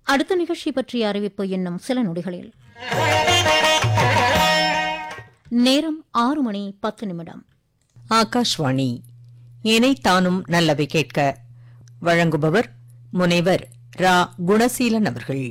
அடுத்த நிகழ்ச்சி பற்றிய அறிவிப்பு இன்னும் சில நொடிகளில் நேரம் ஆறு மணி பத்து நிமிடம் ஆகாஷ்வாணி இணைத்தானும் நல்லவை கேட்க வழங்குபவர் முனைவர் ரா குணசீலன் அவர்கள்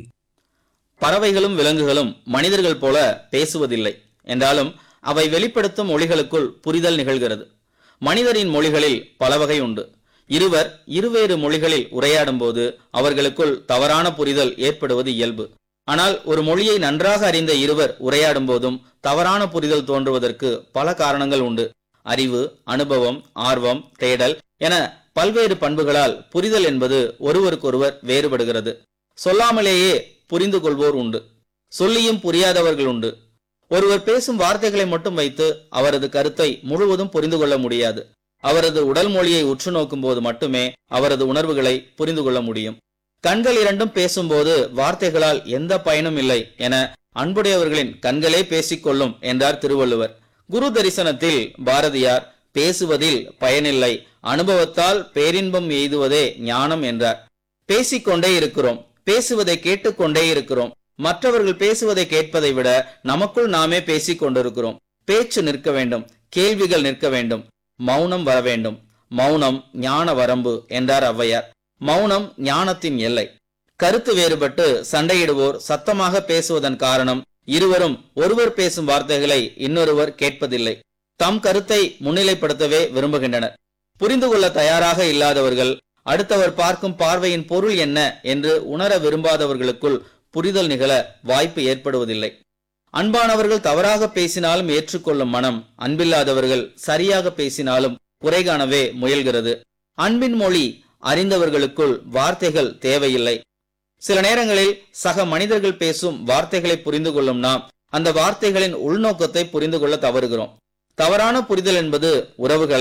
பறவைகளும் விலங்குகளும் மனிதர்கள் போல பேசுவதில்லை என்றாலும் அவை வெளிப்படுத்தும் மொழிகளுக்குள் புரிதல் நிகழ்கிறது மனிதரின் மொழிகளில் பல வகை உண்டு இருவர் இருவேறு மொழிகளில் உரையாடும்போது அவர்களுக்குள் தவறான புரிதல் ஏற்படுவது இயல்பு ஆனால் ஒரு மொழியை நன்றாக அறிந்த இருவர் உரையாடும் போதும் தவறான புரிதல் தோன்றுவதற்கு பல காரணங்கள் உண்டு அறிவு அனுபவம் ஆர்வம் தேடல் என பல்வேறு பண்புகளால் புரிதல் என்பது ஒருவருக்கொருவர் வேறுபடுகிறது சொல்லாமலேயே புரிந்து கொள்வோர் உண்டு சொல்லியும் புரியாதவர்கள் உண்டு ஒருவர் பேசும் வார்த்தைகளை மட்டும் வைத்து அவரது கருத்தை முழுவதும் புரிந்து கொள்ள முடியாது அவரது உடல் மொழியை உற்று நோக்கும் போது மட்டுமே அவரது உணர்வுகளை புரிந்து கொள்ள முடியும் கண்கள் இரண்டும் பேசும்போது வார்த்தைகளால் எந்த பயனும் இல்லை என அன்புடையவர்களின் கண்களே பேசிக்கொள்ளும் என்றார் திருவள்ளுவர் குரு தரிசனத்தில் பாரதியார் பேசுவதில் பயனில்லை அனுபவத்தால் பேரின்பம் எய்துவதே ஞானம் என்றார் பேசிக்கொண்டே இருக்கிறோம் பேசுவதை கேட்டுக்கொண்டே இருக்கிறோம் மற்றவர்கள் பேசுவதை கேட்பதை விட நமக்குள் நாமே பேசிக் கொண்டிருக்கிறோம் பேச்சு நிற்க வேண்டும் கேள்விகள் நிற்க வேண்டும் மௌனம் வர வேண்டும் மௌனம் ஞான வரம்பு என்றார் ஔவையார் மௌனம் ஞானத்தின் எல்லை கருத்து வேறுபட்டு சண்டையிடுவோர் சத்தமாக பேசுவதன் காரணம் இருவரும் ஒருவர் பேசும் வார்த்தைகளை இன்னொருவர் கேட்பதில்லை தம் கருத்தை முன்னிலைப்படுத்தவே விரும்புகின்றனர் புரிந்து கொள்ள தயாராக இல்லாதவர்கள் அடுத்தவர் பார்க்கும் பார்வையின் பொருள் என்ன என்று உணர விரும்பாதவர்களுக்குள் புரிதல் நிகழ வாய்ப்பு ஏற்படுவதில்லை அன்பானவர்கள் தவறாக பேசினாலும் ஏற்றுக்கொள்ளும் மனம் அன்பில்லாதவர்கள் சரியாக பேசினாலும் குறை காணவே முயல்கிறது அன்பின் மொழி அறிந்தவர்களுக்குள் வார்த்தைகள் தேவையில்லை சில நேரங்களில் சக மனிதர்கள் பேசும் வார்த்தைகளை புரிந்து கொள்ளும் நாம் அந்த வார்த்தைகளின் உள்நோக்கத்தை புரிந்து கொள்ள தவறுகிறோம் தவறான புரிதல் என்பது உறவுகளை